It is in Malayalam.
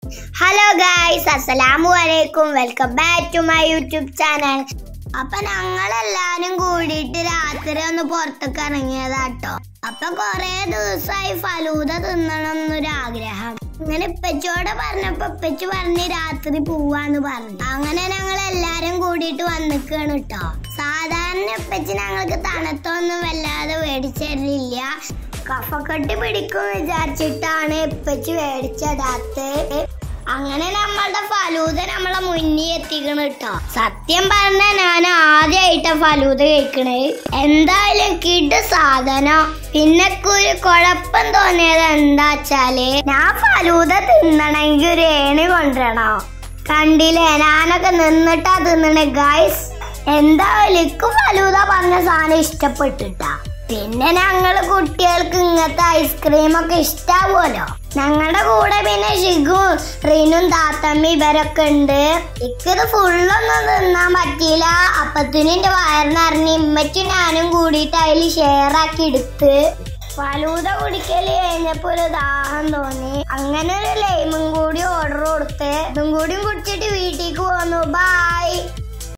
ഹലോ ഗായ്സ് അസ്സലാമു അലൈക്കും welcome back to my YouTube channel അപ്പൊ ഞങ്ങളെല്ലാരും കൂടിയിട്ട് രാത്രി ഒന്ന് പുറത്തേക്ക് ഇറങ്ങിയതാട്ടോ അപ്പൊ കൊറേ ദിവസമായി ഫലൂദ തിന്നണം എന്നൊരു ആഗ്രഹം അങ്ങനെ ഇപ്പച്ചോടെ പറഞ്ഞപ്പോ ഇപ്പച്ചി പറഞ്ഞ് രാത്രി പോവാന്ന് പറഞ്ഞു അങ്ങനെ ഞങ്ങൾ എല്ലാരും കൂടിയിട്ട് വന്നിക്കാണ് കേട്ടോ സാധാരണ ഇപ്പച്ചി ഞങ്ങൾക്ക് തണുത്തൊന്നും വല്ലാതെ മേടിച്ചരില്ല കഫക്കെട്ട് പിടിക്കും വിചാരിച്ചിട്ടാണ് ഇപ്പച്ചി മേടിച്ചതാത്ത് അങ്ങനെ നമ്മളുടെ ഫലൂദ നമ്മളെ മുന്നിൽ എത്തിക്കണ കേട്ടോ സത്യം പറഞ്ഞ ഞാൻ ആദ്യമായിട്ടാ ഫലൂദ കഴിക്കണേ എന്തായാലും കിഡ് സാധനം പിന്നെ ഒരു കുഴപ്പം തോന്നിയത് എന്താ വെച്ചാല് ഞാൻ ഫലൂദ തിന്നണമെങ്കിൽ ഒരു ഏണി കൊണ്ടുവരണോ കണ്ടില്ലേ ഞാനൊക്കെ നിന്നിട്ടാ തിന്നണേ ഗൈസ് എന്തായാലും ഇക്ക് ഫലൂദ പറഞ്ഞ സാധനം ഇഷ്ടപ്പെട്ടിട്ടാ പിന്നെ ഞങ്ങള് കുട്ടികൾക്ക് ഇങ്ങനത്തെ ഐസ്ക്രീം ഒക്കെ ഇഷ്ടാവുമല്ലോ ഞങ്ങളുടെ കൂടെ പിന്നെ ഷിഗു റീനും താത്തമ്മ ഇവരൊക്കെ ഉണ്ട് ഇക്കത് ഫുള്ളൊന്നും തിന്നാൻ പറ്റിയില്ല അപ്പത്തിനും എന്റെ വയറിനറിഞ്ഞ് ഇമ്മച്ചും ഞാനും കൂടിയിട്ട് അതിൽ ഷെയർ ആക്കി എടുത്ത് ഫലൂദ കുടിക്കല് കഴിഞ്ഞപ്പോ ഒരു ദാഹം തോന്നി അങ്ങനെ ഒരു ലൈമും കൂടി ഓർഡർ കൊടുത്ത് ഇതും കൂടി കുടിച്ചിട്ട് വീട്ടിലേക്ക് പോന്നു ബാ